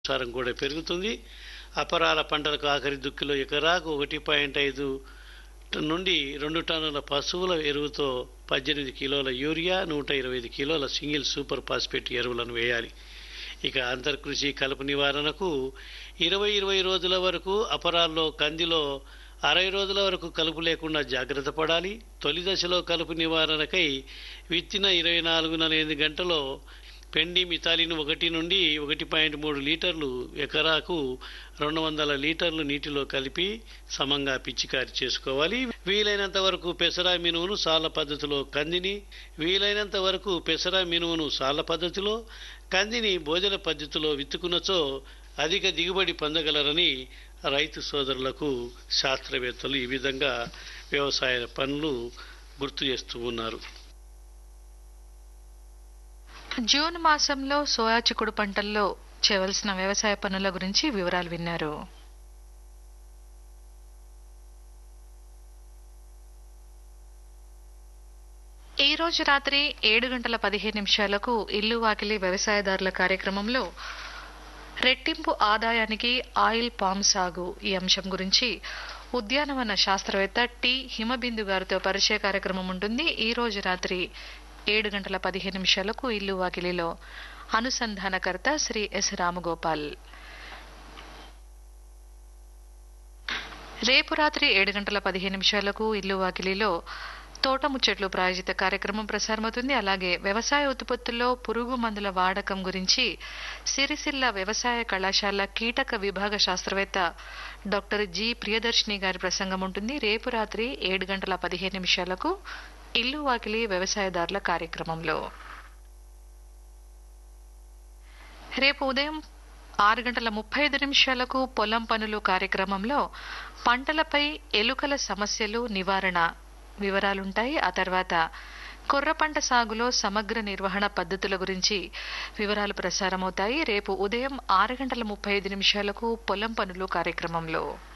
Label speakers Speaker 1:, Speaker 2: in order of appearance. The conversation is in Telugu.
Speaker 1: సారం కూడా పెరుగుతుంది అపరాల పంటలకు ఆఖరి దుక్కిలో ఎకరాకు ఒకటి పాయింట్ ఐదు ట- నుండి రెండు టన్నుల పశువుల ఎరువుతో పద్దెనిమిది కిలోల యూరియా నూట ఇరవై ఐదు కిలోల సింగిల్ సూపర్ ఫాస్ఫేట్ ఎరువులను వేయాలి ఇక అంతర్కృషి కలుపు నివారణకు ఇరవై ఇరవై రోజుల వరకు అపరాల్లో కందిలో అరవై రోజుల వరకు కలుపు లేకుండా జాగ్రత్త పడాలి తొలి దశలో కలుపు నివారణకై విత్తిన ఇరవై నాలుగు ఎనిమిది గంటలో పెండి మితాలిన్ ఒకటి నుండి ఒకటి పాయింట్ మూడు లీటర్లు ఎకరాకు రెండు వందల లీటర్లు నీటిలో కలిపి సమంగా పిచికారి చేసుకోవాలి వీలైనంత వరకు పెసరా మినువును సాల పద్ధతిలో కందిని వీలైనంత వరకు పెసరా మినువును సాల పద్ధతిలో కందిని భోజన పద్ధతిలో విత్తుకున్నచో అధిక దిగుబడి పొందగలరని రైతు సోదరులకు శాస్త్రవేత్తలు ఈ విధంగా వ్యవసాయ పనులు గుర్తు చేస్తూ ఉన్నారు
Speaker 2: జూన్ మాసంలో సోయా చిక్కుడు పంటల్లో చేయవలసిన వ్యవసాయ పనుల గురించి వివరాలు విన్నారు ఈ రోజు రాత్రి ఏడు గంటల పదిహేను నిమిషాలకు ఇల్లు వాకిలి వ్యవసాయదారుల కార్యక్రమంలో రెట్టింపు ఆదాయానికి ఆయిల్ పామ్ సాగు ఈ అంశం గురించి ఉద్యానవన శాస్త్రవేత్త టి హిమబిందు గారితో పరిచయ కార్యక్రమం ఉంటుంది ఈ రోజు రాత్రి ఏడు గంటల పదిహేను నిమిషాలకు ఇల్లు వాకిలిలో అనుసంధానకర్త శ్రీ ఎస్ రామగోపాల్ రేపు రాత్రి ఏడు గంటల పదిహేను నిమిషాలకు ఇల్లు వాకిలిలో తోట ముచ్చట్లు ప్రాయోజిత కార్యక్రమం ప్రసారమవుతుంది అలాగే వ్యవసాయ ఉత్పత్తుల్లో పురుగు మందుల వాడకం గురించి సిరిసిల్ల వ్యవసాయ కళాశాల కీటక విభాగ శాస్త్రవేత్త డాక్టర్ జి ప్రియదర్శిని గారి ప్రసంగం ఉంటుంది రేపు రాత్రి ఏడు గంటల పదిహేను నిమిషాలకు ఇల్లు వాకిలి వ్యవసాయదారుల కార్యక్రమంలో రేపు ఉదయం ఆరు గంటల ముప్పై ఐదు నిమిషాలకు పొలం పనులు కార్యక్రమంలో పంటలపై ఎలుకల సమస్యలు నివారణ వివరాలుంటాయి ఆ తర్వాత కొర్ర పంట సాగులో సమగ్ర నిర్వహణ పద్ధతుల గురించి వివరాలు ప్రసారమవుతాయి రేపు ఉదయం ఆరు గంటల ముప్పై ఐదు నిమిషాలకు పొలం పనులు కార్యక్రమంలో